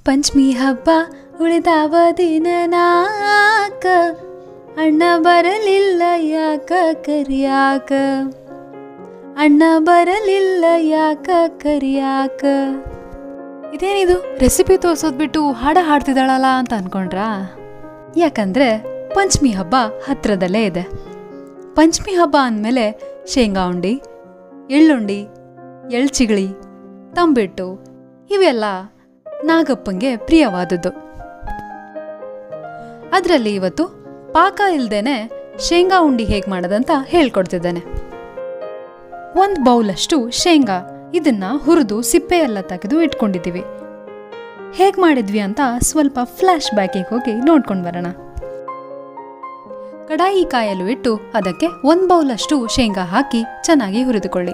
ಪಂಚಮಿ ಹಬ್ಬ ಉಳಿದಾವ ದಿನ ನಾಕ ಅಣ್ಣ ಬರಲಿಲ್ಲ ಯಾಕ ಕರಿಯಾಕ ಅಣ್ಣ ಬರಲಿಲ್ಲ ಯಾಕ ಕರಿಯಾಕ ಇದೇನಿದು ರೆಸಿಪಿ ತೋರ್ಸೋದ್ ಬಿಟ್ಟು ಹಾಡ ಹಾಡ್ತಿದ್ದಾಳಲ್ಲ ಅಂತ ಅನ್ಕೊಂಡ್ರಾ ಯಾಕಂದ್ರೆ ಪಂಚಮಿ ಹಬ್ಬ ಹತ್ರದಲ್ಲೇ ಇದೆ ಪಂಚಮಿ ಹಬ್ಬ ಅಂದಮೇಲೆ ಶೇಂಗಾ ಉಂಡಿ ಎಳ್ಳುಂಡಿ ಎಳ್ಚಿಗಳಿ ತಂಬಿಟ್ಟು ಇವೆಲ್ಲ ನಾಗಪ್ಪಂಗೆ ಪ್ರಿಯವಾದದ್ದು ಅದರಲ್ಲಿ ಇವತ್ತು ಪಾಕ ಇಲ್ದೇನೆ ಶೇಂಗಾ ಉಂಡಿ ಹೇಗೆ ಮಾಡೋದಂತ ಹೇಳ್ಕೊಡ್ತಿದ್ದೇನೆ ಒಂದು ಬೌಲಷ್ಟು ಶೇಂಗಾ ಇದನ್ನ ಹುರಿದು ಸಿಪ್ಪೆ ಎಲ್ಲ ತೆಗೆದು ಇಟ್ಕೊಂಡಿದ್ದೀವಿ ಹೇಗೆ ಮಾಡಿದ್ವಿ ಅಂತ ಸ್ವಲ್ಪ ಫ್ಲ್ಯಾಶ್ ಬ್ಯಾಕಿಗೆ ಹೋಗಿ ನೋಡ್ಕೊಂಡು ಬರೋಣ ಕಡಾಯಿ ಕಾಯಲು ಇಟ್ಟು ಅದಕ್ಕೆ ಒಂದು ಬೌಲಷ್ಟು ಶೇಂಗಾ ಹಾಕಿ ಚೆನ್ನಾಗಿ ಹುರಿದುಕೊಳ್ಳಿ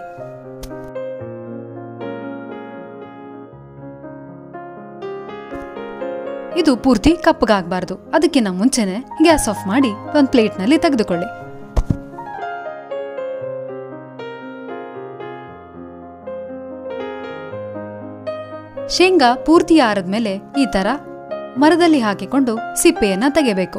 ಇದು ಪೂರ್ತಿ ಕಪ್ಪಗಾಗಬಾರ್ದು ಅದಕ್ಕಿಂತ ಮುಂಚೆನೆ ಗ್ಯಾಸ್ ಆಫ್ ಮಾಡಿ ಒಂದು ಪ್ಲೇಟ್ನಲ್ಲಿ ತೆಗೆದುಕೊಳ್ಳಿ ಶೇಂಗಾ ಪೂರ್ತಿ ಆರದ್ಮೇಲೆ ಈ ತರ ಮರದಲ್ಲಿ ಹಾಕಿಕೊಂಡು ಸಿಪ್ಪೆಯನ್ನ ತೆಗೆಬೇಕು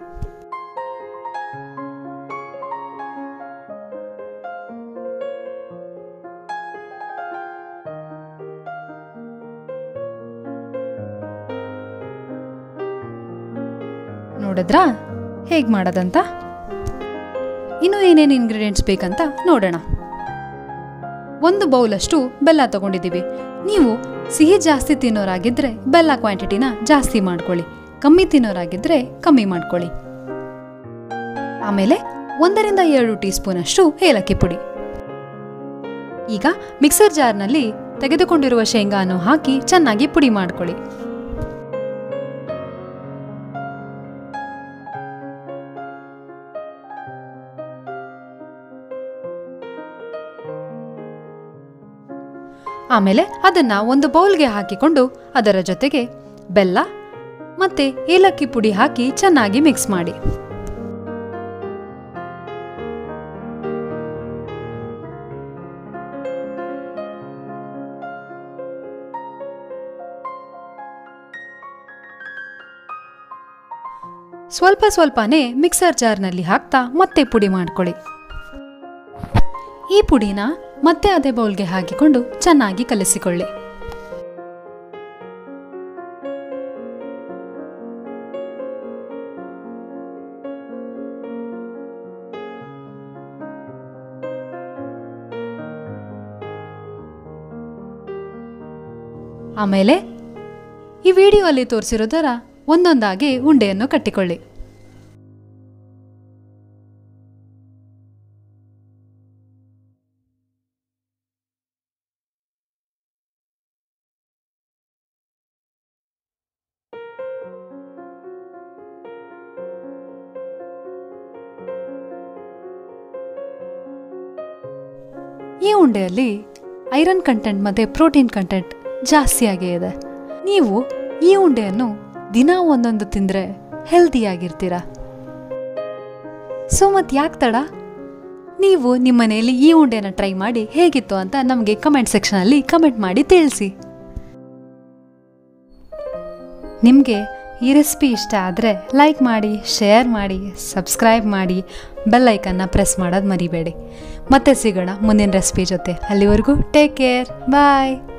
ನೋಡಿದ್ರಾ ಹೇಗೆ ಮಾಡೋದಂತ ಇನ್ನು ಏನೇನು ಇಂಗ್ರೀಡಿಯೆಂಟ್ಸ್ ಬೇಕಂತ ನೋಡೋಣ ಒಂದು ಬೌಲಷ್ಟು ಬೆಲ್ಲ ತಗೊಂಡಿದ್ದೀವಿ ನೀವು ಸಿಹಿ ಜಾಸ್ತಿ ತಿನ್ನೋರಾಗಿದ್ರೆ ಬೆಲ್ಲ ಕ್ವಾಂಟಿಟಿನ ಜಾಸ್ತಿ ಮಾಡ್ಕೊಳ್ಳಿ ಕಮ್ಮಿ ತಿನ್ನೋರಾಗಿದ್ರೆ ಕಮ್ಮಿ ಮಾಡ್ಕೊಳ್ಳಿ ಆಮೇಲೆ ಒಂದರಿಂದ ಎರಡು ಟೀ ಸ್ಪೂನ್ ಅಷ್ಟು ಏಲಕ್ಕಿ ಪುಡಿ ಈಗ ಮಿಕ್ಸರ್ ಜಾರ್ನಲ್ಲಿ ತೆಗೆದುಕೊಂಡಿರುವ ಶೇಂಗಾನು ಹಾಕಿ ಚೆನ್ನಾಗಿ ಪುಡಿ ಮಾಡ್ಕೊಳ್ಳಿ ಆಮೇಲೆ ಅದನ್ನ ಒಂದು ಬೌಲ್ಗೆ ಹಾಕಿಕೊಂಡು ಅದರ ಜೊತೆಗೆ ಬೆಲ್ಲ ಮತ್ತೆ ಏಲಕ್ಕಿ ಪುಡಿ ಹಾಕಿ ಚೆನ್ನಾಗಿ ಮಿಕ್ಸ್ ಮಾಡಿ ಸ್ವಲ್ಪ ಸ್ವಲ್ಪನೇ ಮಿಕ್ಸರ್ ಜಾರ್ನಲ್ಲಿ ಹಾಕ್ತಾ ಮತ್ತೆ ಪುಡಿ ಮಾಡ್ಕೊಳ್ಳಿ ಈ ಪುಡಿನ ಮತ್ತೆ ಅದೇ ಬೌಲ್ಗೆ ಹಾಕಿಕೊಂಡು ಚೆನ್ನಾಗಿ ಕಲಿಸಿಕೊಳ್ಳಿ ಆಮೇಲೆ ಈ ವಿಡಿಯೋ ಅಲ್ಲಿ ತೋರಿಸಿರೋದರ ಒಂದೊಂದಾಗಿ ಉಂಡೆಯನ್ನು ಕಟ್ಟಿಕೊಳ್ಳಿ ಈ ಉಂಡೆಯಲ್ಲಿ ಐರನ್ ಕಂಟೆಂಟ್ ಮತ್ತು ಪ್ರೋಟೀನ್ ಕಂಟೆಂಟ್ ಜಾಸ್ತಿಯಾಗೇ ಇದೆ ನೀವು ಈ ಉಂಡೆಯನ್ನು ದಿನ ಒಂದೊಂದು ತಿಂದರೆ ಹೆಲ್ದಿಯಾಗಿರ್ತೀರ ಸೊ ಮತ್ತೆ ಯಾಕೆ ತಡ ನೀವು ನಿಮ್ಮ ಮನೆಯಲ್ಲಿ ಈ ಉಂಡೆನ ಟ್ರೈ ಮಾಡಿ ಹೇಗಿತ್ತು ಅಂತ ನಮಗೆ ಕಮೆಂಟ್ ಸೆಕ್ಷನಲ್ಲಿ ಕಮೆಂಟ್ ಮಾಡಿ ತಿಳಿಸಿ ನಿಮಗೆ ಈ ರೆಸಿಪಿ ಇಷ್ಟ ಆದರೆ ಲೈಕ್ ಮಾಡಿ ಶೇರ್ ಮಾಡಿ ಸಬ್ಸ್ಕ್ರೈಬ್ ಮಾಡಿ ಬೆಲ್ ಐಕನ್ನ ಪ್ರೆಸ್ ಮಾಡೋದು ಮರಿಬೇಡಿ ಮತ್ತೆ ಸಿಗೋಣ ಮುಂದಿನ ರೆಸಿಪಿ ಜೊತೆ ಅಲ್ಲಿವರೆಗೂ ಟೇಕ್ ಕೇರ್ ಬಾಯ್